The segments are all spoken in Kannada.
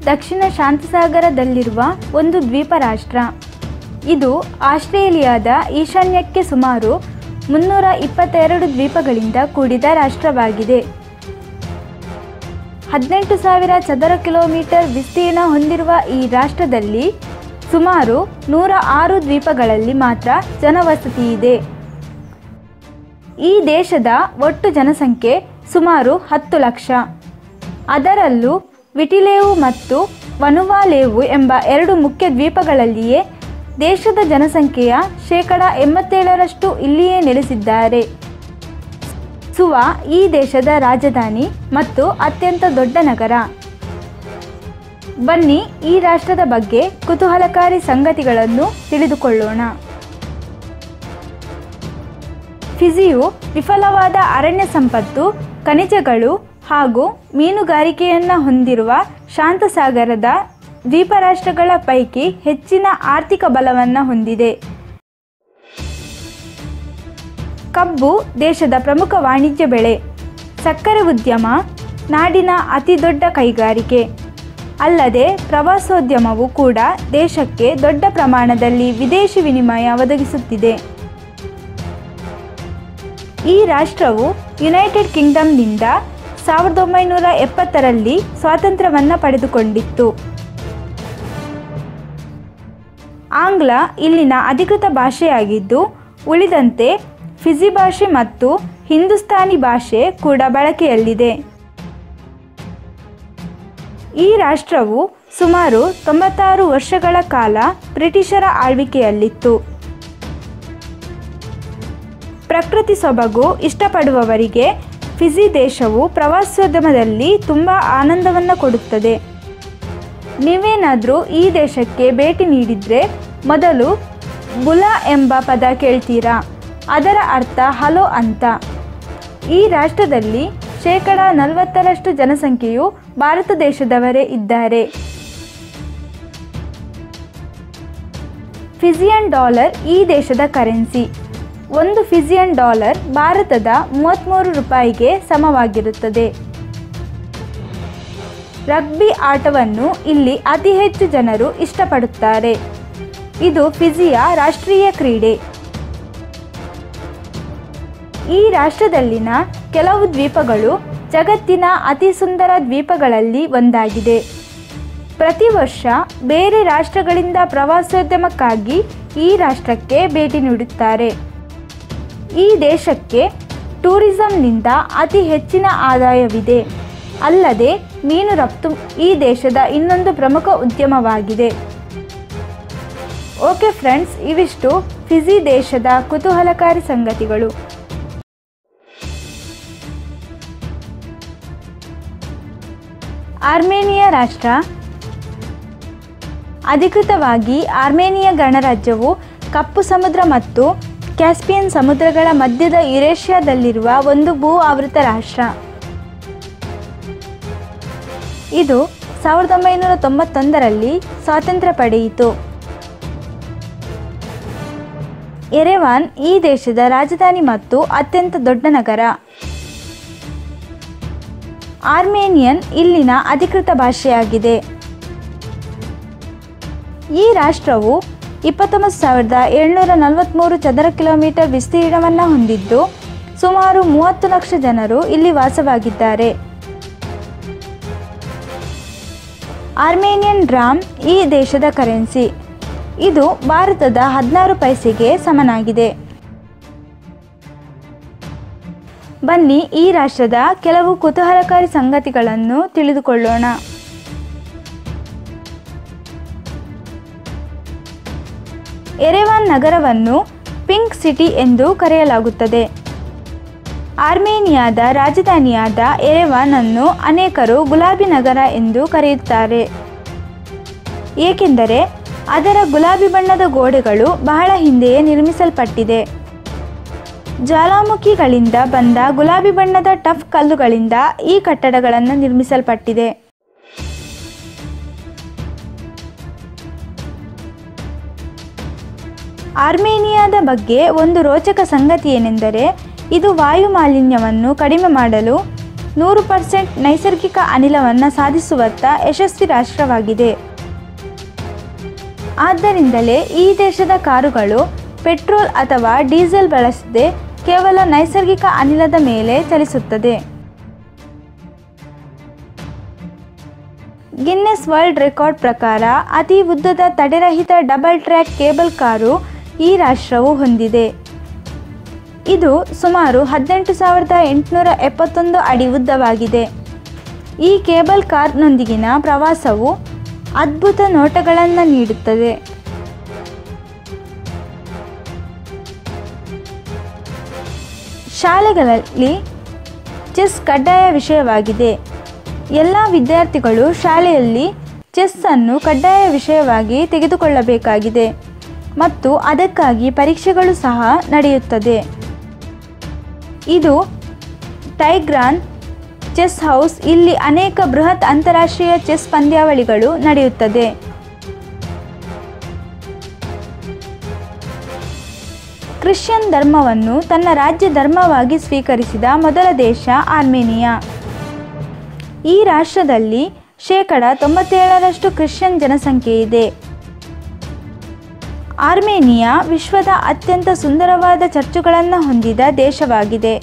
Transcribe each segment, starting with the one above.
ದಕ್ಷಿಣ ಶಾಂತಸಾಗರದಲ್ಲಿರುವ ಒಂದು ದ್ವೀಪ ರಾಷ್ಟ್ರ ಇದು ಆಸ್ಟ್ರೇಲಿಯಾದ ಈಶಾನ್ಯಕ್ಕೆ ಸುಮಾರು ಮುನ್ನೂರ ಇಪ್ಪತ್ತೆರಡು ದ್ವೀಪಗಳಿಂದ ಕೂಡಿದ ರಾಷ್ಟ್ರವಾಗಿದೆ ಹದಿನೆಂಟು ಸಾವಿರ ಚದರ ಕಿಲೋಮೀಟರ್ ವಿಸ್ತೀರ್ಣ ಹೊಂದಿರುವ ಈ ರಾಷ್ಟ್ರದಲ್ಲಿ ಸುಮಾರು ನೂರ ಆರು ದ್ವೀಪಗಳಲ್ಲಿ ಮಾತ್ರ ಜನವಸತಿ ಇದೆ ಈ ದೇಶದ ಒಟ್ಟು ಜನಸಂಖ್ಯೆ ಸುಮಾರು ಹತ್ತು ಲಕ್ಷ ಅದರಲ್ಲೂ ವಿಟಿಲೇವು ಮತ್ತು ವನುವಾಲೇವು ಎಂಬ ಎರಡು ಮುಖ್ಯ ದ್ವೀಪಗಳಲ್ಲಿಯೇ ದೇಶದ ಜನಸಂಖ್ಯೆಯ ಶೇಕಡ ಎಂಬತ್ತೇಳರಷ್ಟು ಇಲ್ಲಿಯೇ ನೆಲೆಸಿದ್ದಾರೆ ಸುವಾ ಈ ದೇಶದ ರಾಜಧಾನಿ ಮತ್ತು ಅತ್ಯಂತ ದೊಡ್ಡ ನಗರ ಬನ್ನಿ ಈ ರಾಷ್ಟ್ರದ ಬಗ್ಗೆ ಕುತೂಹಲಕಾರಿ ಸಂಗತಿಗಳನ್ನು ತಿಳಿದುಕೊಳ್ಳೋಣ ಫಿಜಿಯು ವಿಫಲವಾದ ಅರಣ್ಯ ಸಂಪತ್ತು ಖನಿಜಗಳು ಹಾಗೂ ಮೀನುಗಾರಿಕೆಯನ್ನು ಹೊಂದಿರುವ ಶಾಂತಸಾಗರದ ದ್ವೀಪ ರಾಷ್ಟ್ರಗಳ ಪೈಕಿ ಹೆಚ್ಚಿನ ಆರ್ಥಿಕ ಬಲವನ್ನು ಹೊಂದಿದೆ ಕಬ್ಬು ದೇಶದ ಪ್ರಮುಖ ವಾಣಿಜ್ಯ ಬೆಳೆ ಸಕ್ಕರೆ ಉದ್ಯಮ ನಾಡಿನ ಅತಿದೊಡ್ಡ ಕೈಗಾರಿಕೆ ಅಲ್ಲದೆ ಪ್ರವಾಸೋದ್ಯಮವು ಕೂಡ ದೇಶಕ್ಕೆ ದೊಡ್ಡ ಪ್ರಮಾಣದಲ್ಲಿ ವಿದೇಶಿ ವಿನಿಮಯ ಒದಗಿಸುತ್ತಿದೆ ಈ ರಾಷ್ಟ್ರವು ಯುನೈಟೆಡ್ ಕಿಂಗ್ಡಮ್ನಿಂದ ಸಾವಿರದ ಒಂಬೈನೂರ ಎಪ್ಪತ್ತರಲ್ಲಿ ಸ್ವಾತಂತ್ರ್ಯವನ್ನು ಪಡೆದುಕೊಂಡಿತ್ತು ಆಂಗ್ಲ ಇಲ್ಲಿನ ಅಧಿಕೃತ ಭಾಷೆಯಾಗಿದ್ದು ಉಳಿದಂತೆ ಫಿಜಿ ಭಾಷೆ ಮತ್ತು ಹಿಂದೂಸ್ತಾನಿ ಭಾಷೆ ಕೂಡ ಬಳಕೆಯಲ್ಲಿದೆ ಈ ರಾಷ್ಟ್ರವು ಸುಮಾರು ತೊಂಬತ್ತಾರು ವರ್ಷಗಳ ಕಾಲ ಬ್ರಿಟಿಷರ ಆಳ್ವಿಕೆಯಲ್ಲಿತ್ತು ಪ್ರಕೃತಿ ಸೊಬಗು ಇಷ್ಟಪಡುವವರಿಗೆ ಫಿಜಿ ದೇಶವು ಪ್ರವಾಸೋದ್ಯಮದಲ್ಲಿ ತುಂಬ ಆನಂದವನ್ನು ಕೊಡುತ್ತದೆ ನೀವೇನಾದರೂ ಈ ದೇಶಕ್ಕೆ ಭೇಟಿ ನೀಡಿದರೆ ಮೊದಲು ಬುಲಾ ಎಂಬ ಪದ ಕೇಳ್ತೀರಾ ಅದರ ಅರ್ಥ ಹಲೋ ಅಂತ ಈ ರಾಷ್ಟ್ರದಲ್ಲಿ ಶೇಕಡ ನಲವತ್ತರಷ್ಟು ಜನಸಂಖ್ಯೆಯು ಭಾರತ ದೇಶದವರೇ ಇದ್ದಾರೆ ಫಿಜಿಯನ್ ಡಾಲರ್ ಈ ದೇಶದ ಕರೆನ್ಸಿ ಒಂದು ಫಿಜಿಯನ್ ಡಾಲರ್ ಭಾರತದ ಮೂವತ್ತ್ಮೂರು ರೂಪಾಯಿಗೆ ಸಮವಾಗಿರುತ್ತದೆ ರಗ್ಬಿ ಆಟವನ್ನು ಇಲ್ಲಿ ಅತಿ ಹೆಚ್ಚು ಜನರು ಇಷ್ಟಪಡುತ್ತಾರೆ ಇದು ಫಿಜಿಯ ರಾಷ್ಟ್ರೀಯ ಕ್ರೀಡೆ ಈ ರಾಷ್ಟ್ರದಲ್ಲಿನ ಕೆಲವು ದ್ವೀಪಗಳು ಜಗತ್ತಿನ ಅತಿ ಸುಂದರ ದ್ವೀಪಗಳಲ್ಲಿ ಒಂದಾಗಿದೆ ಪ್ರತಿ ವರ್ಷ ಬೇರೆ ರಾಷ್ಟ್ರಗಳಿಂದ ಪ್ರವಾಸೋದ್ಯಮಕ್ಕಾಗಿ ಈ ರಾಷ್ಟ್ರಕ್ಕೆ ಭೇಟಿ ನೀಡುತ್ತಾರೆ ಈ ದೇಶಕ್ಕೆ ಟೂರಿಸಂನಿಂದ ಅತಿ ಹೆಚ್ಚಿನ ಆದಾಯವಿದೆ ಅಲ್ಲದೆ ಮೀನು ರಫ್ತು ಈ ದೇಶದ ಇನ್ನೊಂದು ಪ್ರಮುಖ ಉದ್ಯಮವಾಗಿದೆ ಓಕೆ ಫ್ರೆಂಡ್ಸ್ ಇವಿಷ್ಟು ಫಿಜಿ ದೇಶದ ಕುತೂಹಲಕಾರಿ ಸಂಗತಿಗಳು ಆರ್ಮೇನಿಯಾ ರಾಷ್ಟ್ರ ಅಧಿಕೃತವಾಗಿ ಆರ್ಮೇನಿಯಾ ಗಣರಾಜ್ಯವು ಕಪ್ಪು ಸಮುದ್ರ ಮತ್ತು ಕ್ಯಾಸ್ಪಿಯನ್ ಸಮುದ್ರಗಳ ಮಧ್ಯದ ಯುರೇಷ್ಯಾದಲ್ಲಿರುವ ಒಂದು ಭೂ ಆವೃತ ರಾಷ್ಟ್ರ ಇದು ಸಾವಿರದ ಒಂಬೈನೂರ ತೊಂಬತ್ತೊಂದರಲ್ಲಿ ಸ್ವಾತಂತ್ರ್ಯ ಪಡೆಯಿತು ಎರೆವಾನ್ ಈ ದೇಶದ ರಾಜಧಾನಿ ಮತ್ತು ಅತ್ಯಂತ ದೊಡ್ಡ ನಗರ ಆರ್ಮೇನಿಯನ್ ಇಲ್ಲಿನ ಅಧಿಕೃತ ಭಾಷೆಯಾಗಿದೆ ಈ ರಾಷ್ಟ್ರವು ಇಪ್ಪತ್ತೊಂಬತ್ತು ಸಾವಿರದ ಏಳ್ನೂರ ನಲವತ್ತ್ಮೂರು ಚದರ ಕಿಲೋಮೀಟರ್ ವಿಸ್ತೀರ್ಣವನ್ನು ಹೊಂದಿದ್ದು ಸುಮಾರು ಮೂವತ್ತು ಲಕ್ಷ ಜನರು ಇಲ್ಲಿ ವಾಸವಾಗಿದ್ದಾರೆ ಆರ್ಮೇನಿಯನ್ ಡ್ರಾಮ್ ಈ ದೇಶದ ಕರೆನ್ಸಿ ಇದು ಭಾರತದ ಹದಿನಾರು ಪೈಸೆಗೆ ಸಮನಾಗಿದೆ ಬನ್ನಿ ಈ ರಾಷ್ಟ್ರದ ಕೆಲವು ಕುತೂಹಲಕಾರಿ ಸಂಗತಿಗಳನ್ನು ತಿಳಿದುಕೊಳ್ಳೋಣ ಎರೆವಾನ್ ನಗರವನ್ನು ಪಿಂಕ್ ಸಿಟಿ ಎಂದು ಕರೆಯಲಾಗುತ್ತದೆ ಆರ್ಮೇನಿಯಾದ ರಾಜಧಾನಿಯಾದ ಎರೆವಾನ್ ಅನ್ನು ಅನೇಕರು ಗುಲಾಬಿ ನಗರ ಎಂದು ಕರೆಯುತ್ತಾರೆ ಏಕೆಂದರೆ ಅದರ ಗುಲಾಬಿ ಬಣ್ಣದ ಗೋಡೆಗಳು ಬಹಳ ಹಿಂದೆಯೇ ನಿರ್ಮಿಸಲ್ಪಟ್ಟಿದೆ ಜ್ವಾಲಾಮುಖಿಗಳಿಂದ ಬಂದ ಗುಲಾಬಿ ಬಣ್ಣದ ಟಫ್ ಕಲ್ಲುಗಳಿಂದ ಈ ಕಟ್ಟಡಗಳನ್ನು ನಿರ್ಮಿಸಲ್ಪಟ್ಟಿದೆ ಆರ್ಮೇನಿಯಾದ ಬಗ್ಗೆ ಒಂದು ರೋಚಕ ಸಂಗತಿ ಏನೆಂದರೆ ಇದು ವಾಯು ಮಾಲಿನ್ಯವನ್ನು ಕಡಿಮೆ ಮಾಡಲು ನೂರು ಪರ್ಸೆಂಟ್ ನೈಸರ್ಗಿಕ ಅನಿಲವನ್ನು ಸಾಧಿಸುವತ್ತ ಯಶಸ್ವಿ ರಾಷ್ಟ್ರವಾಗಿದೆ ಆದ್ದರಿಂದಲೇ ಈ ದೇಶದ ಕಾರುಗಳು ಪೆಟ್ರೋಲ್ ಅಥವಾ ಡೀಸೆಲ್ ಬಳಸದೆ ಕೇವಲ ನೈಸರ್ಗಿಕ ಅನಿಲದ ಮೇಲೆ ಚಲಿಸುತ್ತದೆ ಗಿನ್ನೆಸ್ ವರ್ಲ್ಡ್ ರೆಕಾರ್ಡ್ ಪ್ರಕಾರ ಅತಿ ಉದ್ದದ ತಡೆರಹಿತ ಡಬಲ್ ಟ್ರ್ಯಾಕ್ ಕೇಬಲ್ ಕಾರು ಈ ರಾಷ್ಟ್ರವು ಹೊಂದಿದೆ ಇದು ಸುಮಾರು ಹದಿನೆಂಟು ಸಾವಿರದ ಎಂಟುನೂರ ಎಪ್ಪತ್ತೊಂದು ಅಡಿ ಉದ್ದವಾಗಿದೆ ಈ ಕೇಬಲ್ ಕಾರ್ನೊಂದಿಗಿನ ಪ್ರವಾಸವು ಅದ್ಭುತ ನೋಟಗಳನ್ನು ನೀಡುತ್ತದೆ ಶಾಲೆಗಳಲ್ಲಿ ಚೆಸ್ ಕಡ್ಡಾಯ ವಿಷಯವಾಗಿದೆ ಎಲ್ಲ ವಿದ್ಯಾರ್ಥಿಗಳು ಶಾಲೆಯಲ್ಲಿ ಚೆಸ್ ಅನ್ನು ಕಡ್ಡಾಯ ವಿಷಯವಾಗಿ ತೆಗೆದುಕೊಳ್ಳಬೇಕಾಗಿದೆ ಮತ್ತು ಅದಕ್ಕಾಗಿ ಪರೀಕ್ಷೆಗಳು ಸಹ ನಡೆಯುತ್ತದೆ ಇದು ಟೈಗ್ರಾನ್ ಚೆಸ್ ಹೌಸ್ ಇಲ್ಲಿ ಅನೇಕ ಬೃಹತ್ ಅಂತಾರಾಷ್ಟ್ರೀಯ ಚೆಸ್ ಪಂದ್ಯಾವಳಿಗಳು ನಡೆಯುತ್ತದೆ ಕ್ರಿಶ್ಚಿಯನ್ ಧರ್ಮವನ್ನು ತನ್ನ ರಾಜ್ಯ ಧರ್ಮವಾಗಿ ಸ್ವೀಕರಿಸಿದ ಮೊದಲ ದೇಶ ಆರ್ಮೇನಿಯಾ ಈ ರಾಷ್ಟ್ರದಲ್ಲಿ ಶೇಕಡ ತೊಂಬತ್ತೇಳರಷ್ಟು ಕ್ರಿಶ್ಚಿಯನ್ ಜನಸಂಖ್ಯೆ ಇದೆ ಆರ್ಮೇನಿಯಾ ವಿಶ್ವದ ಅತ್ಯಂತ ಸುಂದರವಾದ ಚರ್ಚುಗಳನ್ನು ಹೊಂದಿದ ದೇಶವಾಗಿದೆ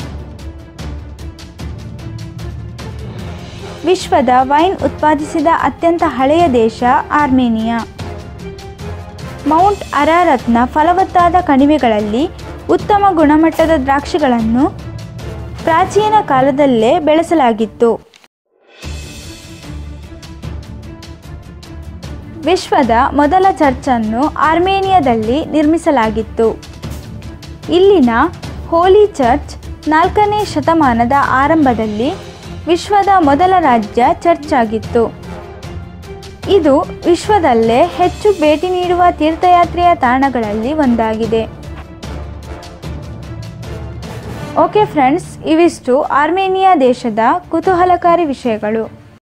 ವಿಶ್ವದ ವೈನ್ ಉತ್ಪಾದಿಸಿದ ಅತ್ಯಂತ ಹಳೆಯ ದೇಶ ಆರ್ಮೇನಿಯಾ ಮೌಂಟ್ ಅರಾರತ್ನ ಫಲವತ್ತಾದ ಕಣಿವೆಗಳಲ್ಲಿ ಉತ್ತಮ ಗುಣಮಟ್ಟದ ದ್ರಾಕ್ಷಿಗಳನ್ನು ಪ್ರಾಚೀನ ಕಾಲದಲ್ಲೇ ಬೆಳೆಸಲಾಗಿತ್ತು ವಿಶ್ವದ ಮೊದಲ ಚರ್ಚನ್ನು ಆರ್ಮೇನಿಯಾದಲ್ಲಿ ನಿರ್ಮಿಸಲಾಗಿತ್ತು ಇಲ್ಲಿನ ಹೋಲಿ ಚರ್ಚ್ ನಾಲ್ಕನೇ ಶತಮಾನದ ಆರಂಭದಲ್ಲಿ ವಿಶ್ವದ ಮೊದಲ ರಾಜ್ಯ ಚರ್ಚ್ ಆಗಿತ್ತು ಇದು ವಿಶ್ವದಲ್ಲೇ ಹೆಚ್ಚು ಭೇಟಿ ನೀಡುವ ತೀರ್ಥಯಾತ್ರೆಯ ತಾಣಗಳಲ್ಲಿ ಒಂದಾಗಿದೆ ಓಕೆ ಫ್ರೆಂಡ್ಸ್ ಇವಿಷ್ಟು ಆರ್ಮೇನಿಯಾ ದೇಶದ ಕುತೂಹಲಕಾರಿ ವಿಷಯಗಳು